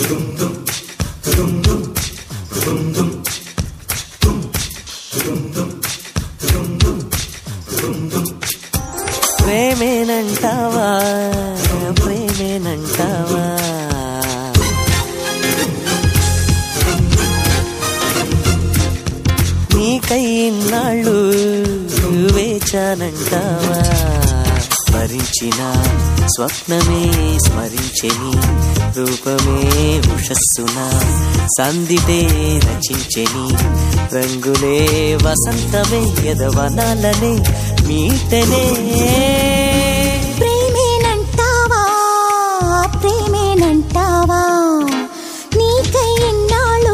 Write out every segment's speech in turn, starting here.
ప్రేమేనంటావా ప్రేమేనంటావా నీకై ఇన్నాళ్ళు వేచానంటావా స్మరించిన స్వప్నమే స్మరించెని రూపమే ఉషస్సున సందిటే రచించెని రంగులే వసంతమే ఎదవనాలనే మీటనే ప్రేమేనంటావా ప్రేమేనంటావా నీకై ఇన్నాళ్ళు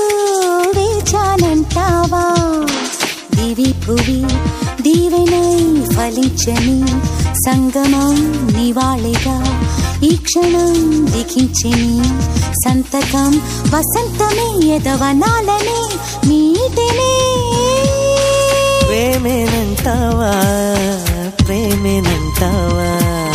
వేచానంటావా దివి పువి దీవెనై ఫలించని సంగమం నివాళిగా ఈ క్షణం లిఖించని సంతకం వసంతమే ఎదవనాలనే మీటనే ప్రేమేనంటావా ప్రేమేనంటావా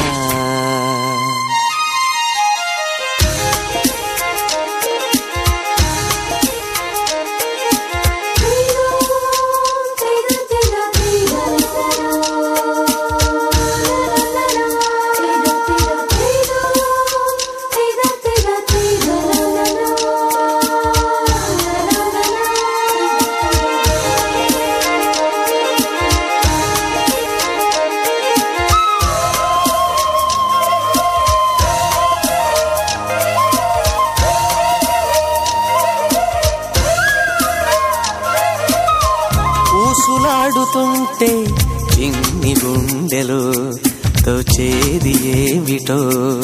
ఊసులాడుతుంటే చిన్ని గుండెలు తోచేది ఏమిటో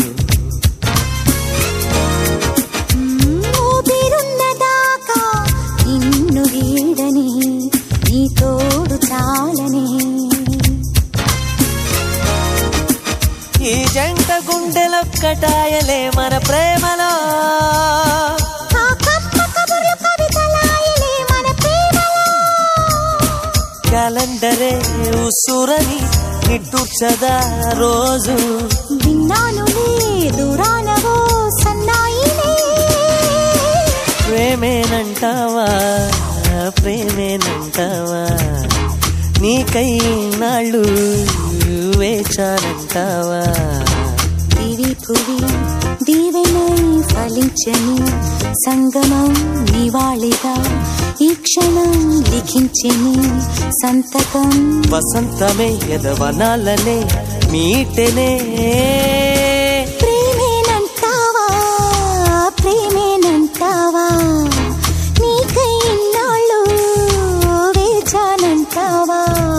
ఊపిరున్నదాకా నిన్ను వీడని నీ తోడు చాలని ఈ జంట గుండెలొక్కటాయలే మన ప్రేమలో ఆ కమ్మ కబుర్లు కవితలాయలే మన ప్రేమలో క్యాలెండరే ఉసురని నిట్టూర్చదా రోజు విన్నానులే దూరానవో సన్నాయిలే ప్రేమేనంటావా ప్రేమేనంటావా నీకై నాళ్ళు వేచానంటావా దివి పువి దీవెనై ఫలించని సంగమం నివాళిగా ఈ క్షణం లిఖించని సంతకం వసంతమే ఎదవనాలనే మీటనే ప్రేమేనంటావా ప్రేమేనంటావా నీకై ఇన్నాళ్ళు వేచానంటావా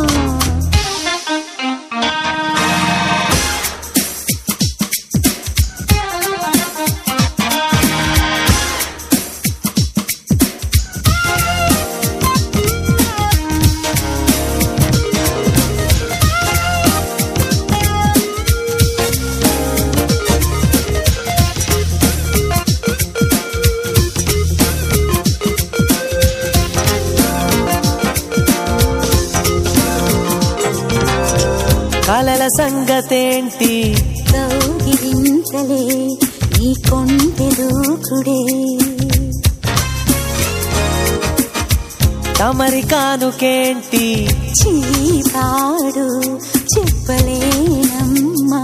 కలల సంగతేంటి కౌగిలింతలే ఈ కొంటె దూకుడే తమరి కానుకేంటి చీపాడు చెప్పలేనమ్మా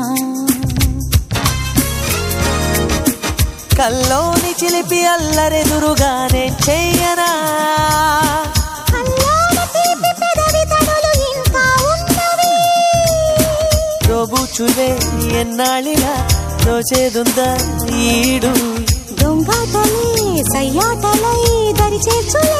కల్లోని చిలిపి అల్లరెదురుగానే చెయ్యనా అల్లాడ తీపి పెదవి తడులు ఇంకా ఉన్నవి దోబూచువే ఎన్నాళ్ళిలా దోచేదుందా ఈడు దొంగాటలే సయ్యాటలై దరి చేర్చులే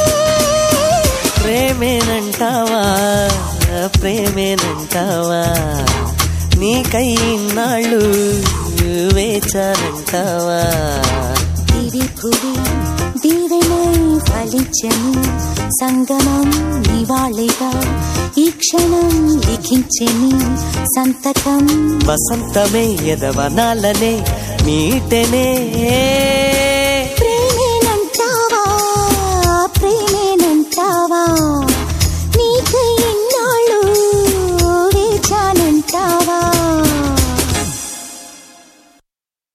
ప్రేమేనంటావా ప్రేమేనంటావా నీకై నాళ్ళు వేచానంటావా దివి పువి దీవెనై ఫలించని సంగమం నివాళిగా ఈ క్షణం లిఖించని సంతకం వసంతమే ఎదవనాలనే మీటనే